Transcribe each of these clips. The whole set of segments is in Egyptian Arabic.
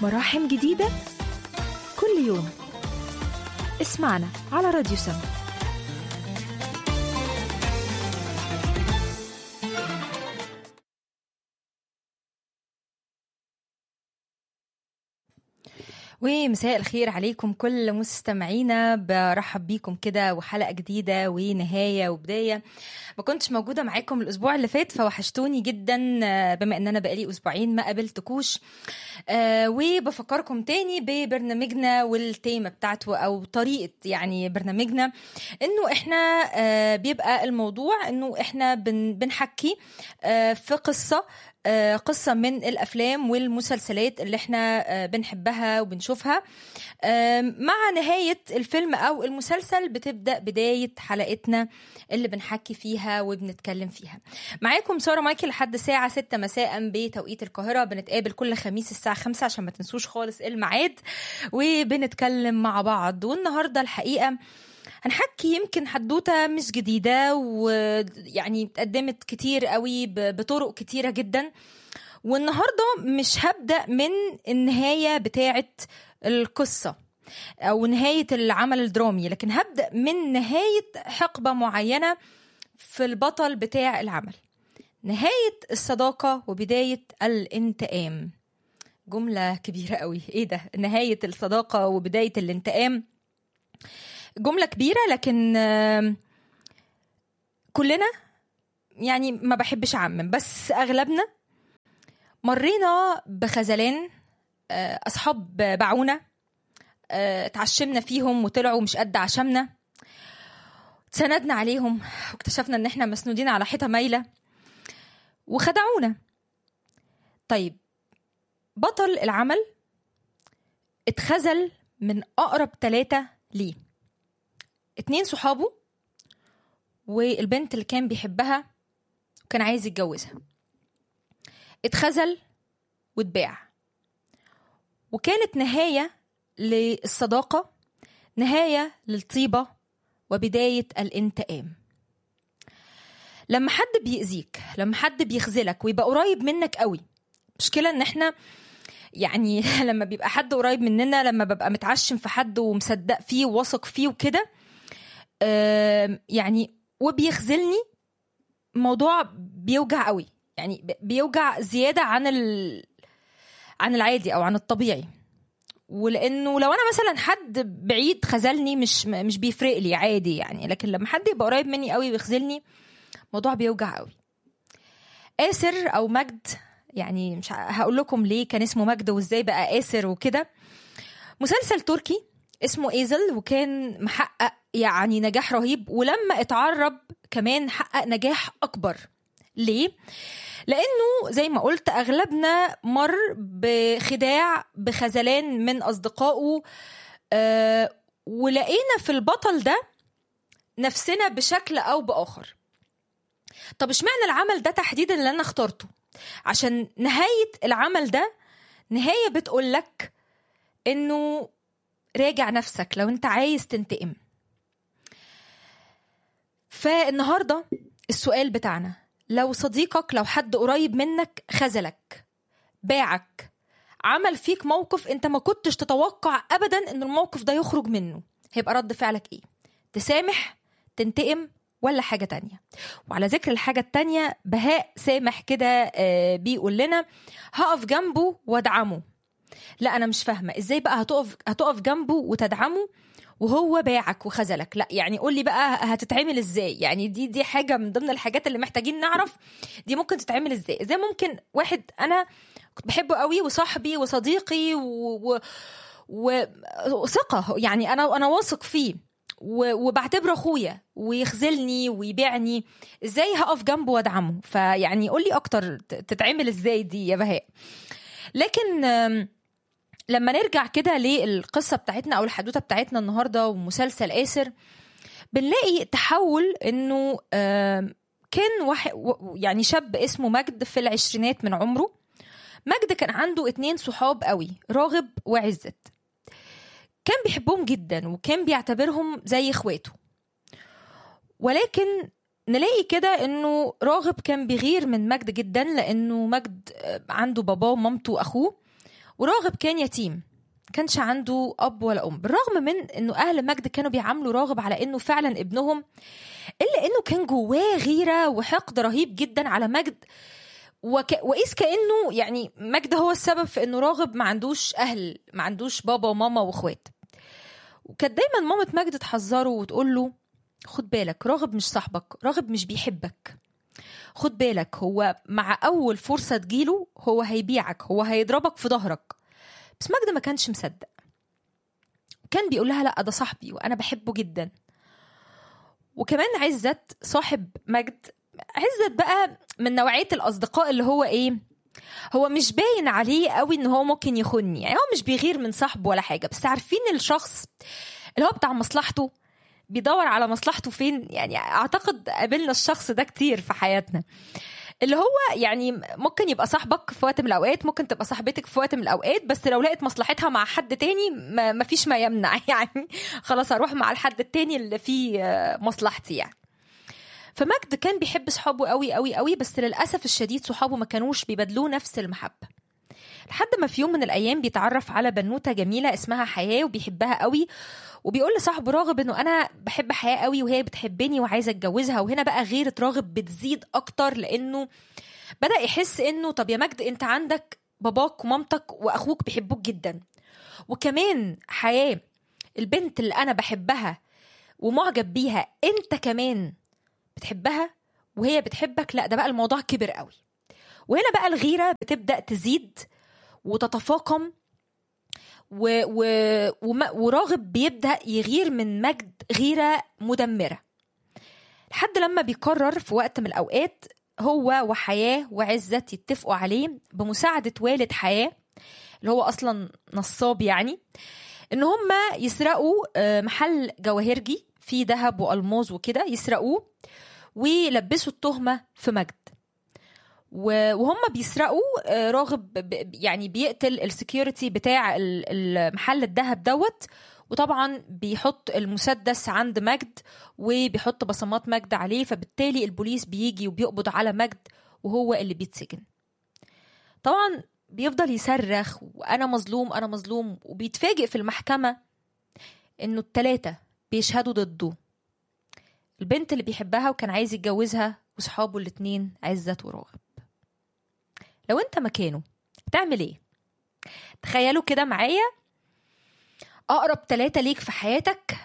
مراحم جديدة كل يوم اسمعنا على راديو سما ومساء الخير عليكم كل مستمعينا برحب بيكم كده وحلقة جديدة ونهاية وبداية ما كنتش موجودة معاكم الأسبوع اللي فات فوحشتوني جدا بما إن أنا بقالي أسبوعين ما قابلتكوش آه وبفكركم تاني ببرنامجنا والتيمة بتاعته أو طريقة يعني برنامجنا إنه إحنا آه بيبقى الموضوع إنه إحنا بن بنحكي آه في قصة آه قصة من الأفلام والمسلسلات اللي احنا آه بنحبها وبنشوفها آه مع نهاية الفيلم أو المسلسل بتبدأ بداية حلقتنا اللي بنحكي فيها وبنتكلم فيها معاكم سارة مايكل لحد الساعة 6 مساء بتوقيت القاهرة بنتقابل كل خميس الساعة 5 عشان ما تنسوش خالص الميعاد وبنتكلم مع بعض والنهاردة الحقيقة هنحكي يمكن حدوتة مش جديدة ويعني اتقدمت كتير قوي بطرق كتيرة جدا والنهاردة مش هبدأ من النهاية بتاعة القصة أو نهاية العمل الدرامي لكن هبدأ من نهاية حقبة معينة في البطل بتاع العمل نهاية الصداقة وبداية الانتقام جملة كبيرة قوي ايه ده نهاية الصداقة وبداية الانتقام جملة كبيرة لكن كلنا يعني ما بحبش أعمم بس أغلبنا مرينا بخذلان أصحاب باعونا اتعشمنا فيهم وطلعوا مش قد عشمنا سندنا عليهم واكتشفنا ان احنا مسنودين على حيطة مايلة وخدعونا طيب بطل العمل اتخذل من أقرب ثلاثة ليه اتنين صحابه والبنت اللي كان بيحبها وكان عايز يتجوزها اتخذل واتباع وكانت نهاية للصداقة نهاية للطيبة وبداية الانتقام لما حد بيأذيك لما حد بيخذلك ويبقى قريب منك قوي مشكلة ان احنا يعني لما بيبقى حد قريب مننا لما ببقى متعشم في حد ومصدق فيه وواثق فيه وكده يعني وبيخذلني موضوع بيوجع قوي يعني بيوجع زيادة عن ال... عن العادي أو عن الطبيعي ولانه لو انا مثلا حد بعيد خذلني مش مش بيفرق لي عادي يعني لكن لما حد يبقى قريب مني قوي ويخذلني الموضوع بيوجع قوي آسر او مجد يعني مش هقول لكم ليه كان اسمه مجد وازاي بقى آسر وكده مسلسل تركي اسمه ايزل وكان محقق يعني نجاح رهيب ولما اتعرب كمان حقق نجاح اكبر ليه لانه زي ما قلت اغلبنا مر بخداع بخذلان من اصدقائه أه ولقينا في البطل ده نفسنا بشكل او باخر طب اشمعنى العمل ده تحديدا اللي انا اخترته عشان نهايه العمل ده نهايه بتقول لك انه راجع نفسك لو انت عايز تنتقم فالنهارده السؤال بتاعنا لو صديقك لو حد قريب منك خذلك باعك عمل فيك موقف انت ما كنتش تتوقع ابدا ان الموقف ده يخرج منه هيبقى رد فعلك ايه تسامح تنتقم ولا حاجة تانية وعلى ذكر الحاجة التانية بهاء سامح كده بيقول لنا هقف جنبه وادعمه لا انا مش فاهمه ازاي بقى هتقف هتقف جنبه وتدعمه وهو باعك وخذلك لا يعني قول لي بقى هتتعمل ازاي يعني دي دي حاجه من ضمن الحاجات اللي محتاجين نعرف دي ممكن تتعمل ازاي ازاي ممكن واحد انا كنت بحبه قوي وصاحبي وصديقي و... و... وثقه يعني انا انا واثق فيه و... وبعتبره اخويا ويخذلني ويبيعني ازاي هقف جنبه وادعمه فيعني قول لي اكتر تتعمل ازاي دي يا بهاء لكن لما نرجع كده للقصة بتاعتنا أو الحدوتة بتاعتنا النهاردة ومسلسل آسر بنلاقي تحول إنه كان واحد يعني شاب اسمه مجد في العشرينات من عمره مجد كان عنده اتنين صحاب قوي راغب وعزت كان بيحبهم جدا وكان بيعتبرهم زي اخواته ولكن نلاقي كده انه راغب كان بيغير من مجد جدا لانه مجد عنده باباه ومامته واخوه وراغب كان يتيم كانش عنده اب ولا ام بالرغم من انه اهل مجد كانوا بيعاملوا راغب على انه فعلا ابنهم الا انه كان جواه غيره وحقد رهيب جدا على مجد وك... وإذ كأنه يعني مجد هو السبب في إنه راغب ما عندوش أهل ما عندوش بابا وماما وإخوات وكانت دايما مامة مجد تحذره وتقول له خد بالك راغب مش صاحبك راغب مش بيحبك خد بالك هو مع أول فرصة تجيله هو هيبيعك هو هيضربك في ظهرك بس مجد ما كانش مصدق كان بيقول لها لا ده صاحبي وأنا بحبه جدا وكمان عزت صاحب مجد عزت بقى من نوعيه الاصدقاء اللي هو ايه هو مش باين عليه قوي ان هو ممكن يخوني يعني هو مش بيغير من صاحبه ولا حاجه بس عارفين الشخص اللي هو بتاع مصلحته بيدور على مصلحته فين يعني اعتقد قابلنا الشخص ده كتير في حياتنا اللي هو يعني ممكن يبقى صاحبك في وقت من الاوقات ممكن تبقى صاحبتك في وقت من الاوقات بس لو لقيت مصلحتها مع حد تاني ما فيش ما يمنع يعني خلاص اروح مع الحد التاني اللي فيه مصلحتي يعني فمجد كان بيحب صحابه قوي قوي قوي بس للاسف الشديد صحابه ما كانوش بيبادلوه نفس المحبه لحد ما في يوم من الايام بيتعرف على بنوته جميله اسمها حياه وبيحبها قوي وبيقول لصاحبه راغب انه انا بحب حياه قوي وهي بتحبني وعايزه اتجوزها وهنا بقى غيره راغب بتزيد اكتر لانه بدا يحس انه طب يا مجد انت عندك باباك ومامتك واخوك بيحبوك جدا وكمان حياه البنت اللي انا بحبها ومعجب بيها انت كمان بتحبها وهي بتحبك لا ده بقى الموضوع كبر قوي وهنا بقى الغيرة بتبدأ تزيد وتتفاقم و... و... وما... وراغب بيبدأ يغير من مجد غيرة مدمرة لحد لما بيقرر في وقت من الأوقات هو وحياة وعزت يتفقوا عليه بمساعدة والد حياة اللي هو أصلا نصاب يعني إن هما يسرقوا محل جواهرجي فيه ذهب والماظ وكده يسرقوه ويلبسوا التهمه في مجد وهم بيسرقوا راغب يعني بيقتل السكيورتي بتاع المحل الذهب دوت وطبعا بيحط المسدس عند مجد وبيحط بصمات مجد عليه فبالتالي البوليس بيجي وبيقبض على مجد وهو اللي بيتسجن طبعا بيفضل يصرخ وانا مظلوم انا مظلوم وبيتفاجئ في المحكمه انه التلاتة بيشهدوا ضده البنت اللي بيحبها وكان عايز يتجوزها وصحابه الاتنين عزت وراغب لو انت مكانه تعمل ايه تخيلوا كده معايا اقرب ثلاثة ليك في حياتك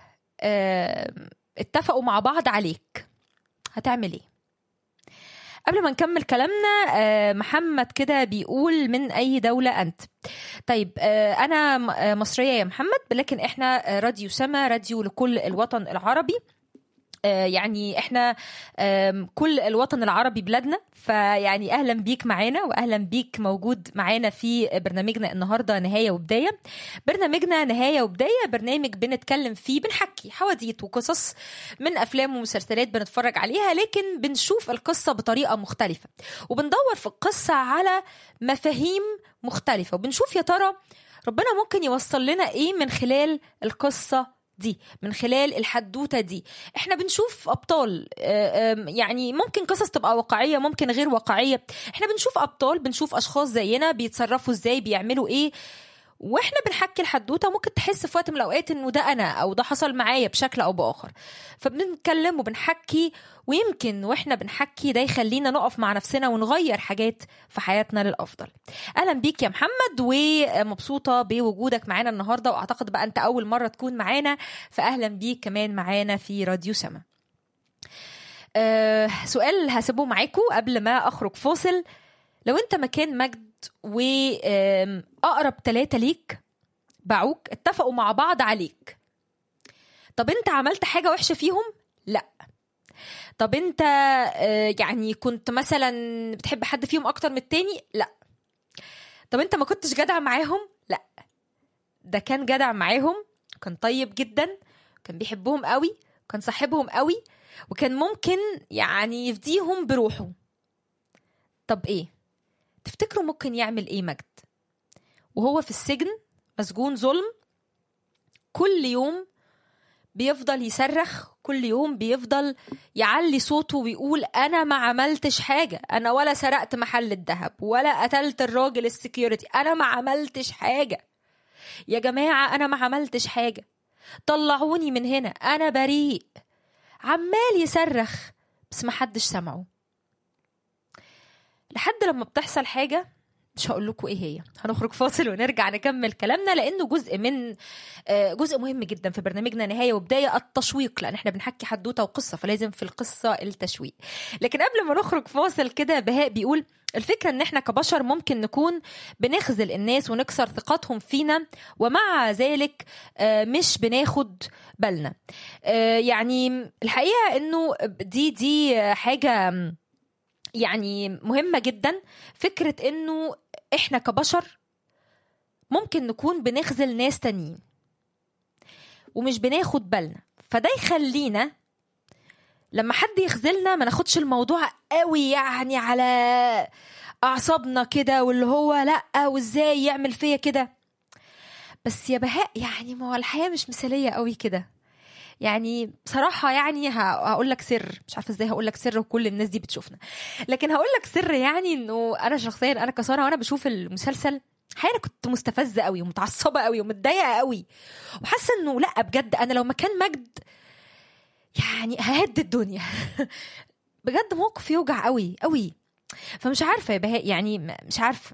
اه اتفقوا مع بعض عليك هتعمل ايه قبل ما نكمل كلامنا اه محمد كده بيقول من اي دولة انت طيب اه انا مصرية يا محمد لكن احنا راديو سما راديو لكل الوطن العربي يعني احنا كل الوطن العربي بلادنا فيعني اهلا بيك معانا واهلا بيك موجود معانا في برنامجنا النهارده نهايه وبدايه برنامجنا نهايه وبدايه برنامج بنتكلم فيه بنحكي حواديت وقصص من افلام ومسلسلات بنتفرج عليها لكن بنشوف القصه بطريقه مختلفه وبندور في القصه على مفاهيم مختلفه وبنشوف يا ترى ربنا ممكن يوصل لنا ايه من خلال القصه دي من خلال الحدوته دي احنا بنشوف ابطال يعني ممكن قصص تبقى واقعيه ممكن غير واقعيه احنا بنشوف ابطال بنشوف اشخاص زينا بيتصرفوا ازاي بيعملوا ايه واحنا بنحكي الحدوته ممكن تحس في وقت من الاوقات انه ده انا او ده حصل معايا بشكل او باخر فبنتكلم وبنحكي ويمكن واحنا بنحكي ده يخلينا نقف مع نفسنا ونغير حاجات في حياتنا للافضل اهلا بيك يا محمد ومبسوطه بوجودك معانا النهارده واعتقد بقى انت اول مره تكون معانا فاهلا بيك كمان معانا في راديو سما أه سؤال هسيبه معاكم قبل ما اخرج فاصل لو انت مكان مجد واقرب ثلاثه ليك باعوك اتفقوا مع بعض عليك طب انت عملت حاجه وحشه فيهم لا طب انت يعني كنت مثلا بتحب حد فيهم اكتر من التاني لا طب انت ما كنتش جدع معاهم لا ده كان جدع معاهم كان طيب جدا كان بيحبهم قوي كان صاحبهم قوي وكان ممكن يعني يفديهم بروحه طب ايه تفتكروا ممكن يعمل ايه مجد وهو في السجن مسجون ظلم كل يوم بيفضل يصرخ كل يوم بيفضل يعلي صوته ويقول انا ما عملتش حاجه انا ولا سرقت محل الذهب ولا قتلت الراجل السكيورتي انا ما عملتش حاجه يا جماعه انا ما عملتش حاجه طلعوني من هنا انا بريء عمال يصرخ بس ما حدش سمعه لحد لما بتحصل حاجه مش هقول لكم ايه هي هنخرج فاصل ونرجع نكمل كلامنا لانه جزء من جزء مهم جدا في برنامجنا نهايه وبدايه التشويق لان احنا بنحكي حدوته وقصه فلازم في القصه التشويق لكن قبل ما نخرج فاصل كده بهاء بيقول الفكرة ان احنا كبشر ممكن نكون بنخذل الناس ونكسر ثقتهم فينا ومع ذلك مش بناخد بالنا يعني الحقيقة انه دي دي حاجة يعني مهمة جدا فكرة انه احنا كبشر ممكن نكون بنخذل ناس تانيين ومش بناخد بالنا فده يخلينا لما حد يخذلنا ما ناخدش الموضوع قوي يعني على اعصابنا كده واللي هو لا وازاي يعمل فيا كده بس يا بهاء يعني ما هو الحياه مش مثاليه قوي كده يعني بصراحه يعني هقول لك سر مش عارفه ازاي هقول لك سر وكل الناس دي بتشوفنا لكن هقول لك سر يعني انه انا شخصيا انا كساره وانا بشوف المسلسل حقيقة كنت مستفزة قوي ومتعصبة قوي ومتضايقة قوي وحاسة انه لا بجد انا لو مكان مجد يعني ههد الدنيا بجد موقف يوجع قوي قوي فمش عارفة يا بهاء يعني مش عارفة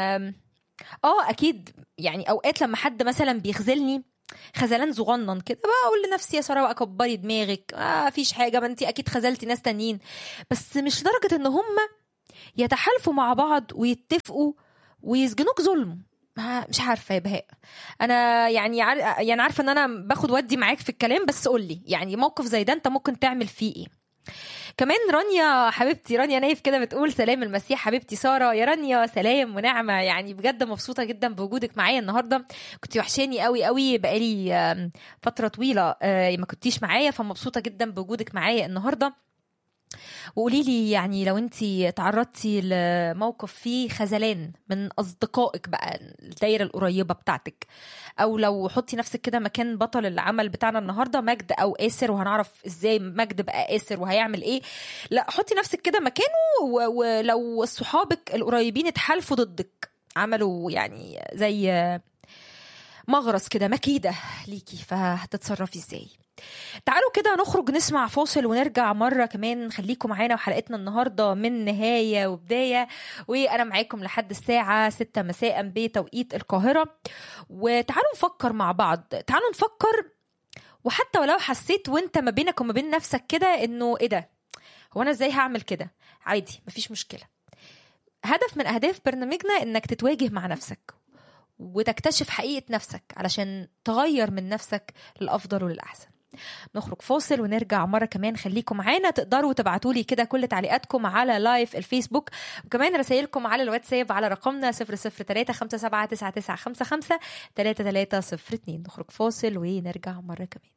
اه اكيد يعني اوقات لما حد مثلا بيخذلني خذلان صغنن كده بقول لنفسي يا ساره بقى كبري دماغك ما فيش حاجه ما انت اكيد خذلتي ناس تانيين بس مش لدرجه ان هم يتحالفوا مع بعض ويتفقوا ويسجنوك ظلم مش عارفه يا بهاء انا يعني عار... يعني عارفه ان انا باخد ودي معاك في الكلام بس قول لي يعني موقف زي ده انت ممكن تعمل فيه ايه كمان رانيا حبيبتي رانيا نايف كده بتقول سلام المسيح حبيبتي ساره يا رانيا سلام ونعمه يعني بجد مبسوطه جدا بوجودك معايا النهارده كنت وحشاني قوي قوي بقالي فتره طويله ما كنتيش معايا فمبسوطه جدا بوجودك معايا النهارده وقولي لي يعني لو انت تعرضتي لموقف فيه خذلان من اصدقائك بقى الدايره القريبه بتاعتك او لو حطي نفسك كده مكان بطل العمل بتاعنا النهارده مجد او اسر وهنعرف ازاي مجد بقى اسر وهيعمل ايه لا حطي نفسك كده مكانه ولو صحابك القريبين اتحالفوا ضدك عملوا يعني زي مغرس كده مكيده ليكي فهتتصرفي ازاي تعالوا كده نخرج نسمع فاصل ونرجع مرة كمان خليكم معانا وحلقتنا النهاردة من نهاية وبداية وأنا معاكم لحد الساعة 6 مساء بتوقيت القاهرة وتعالوا نفكر مع بعض تعالوا نفكر وحتى ولو حسيت وانت ما بينك وما بين نفسك كده انه ايه ده هو انا ازاي هعمل كده عادي مفيش مشكلة هدف من اهداف برنامجنا انك تتواجه مع نفسك وتكتشف حقيقة نفسك علشان تغير من نفسك للأفضل وللأحسن نخرج فاصل ونرجع مرة كمان خليكم معانا تقدروا تبعتوا لي كده كل تعليقاتكم على لايف الفيسبوك وكمان رسائلكم على الواتساب على رقمنا 003 57 99 55 3302 نخرج فاصل ونرجع مرة كمان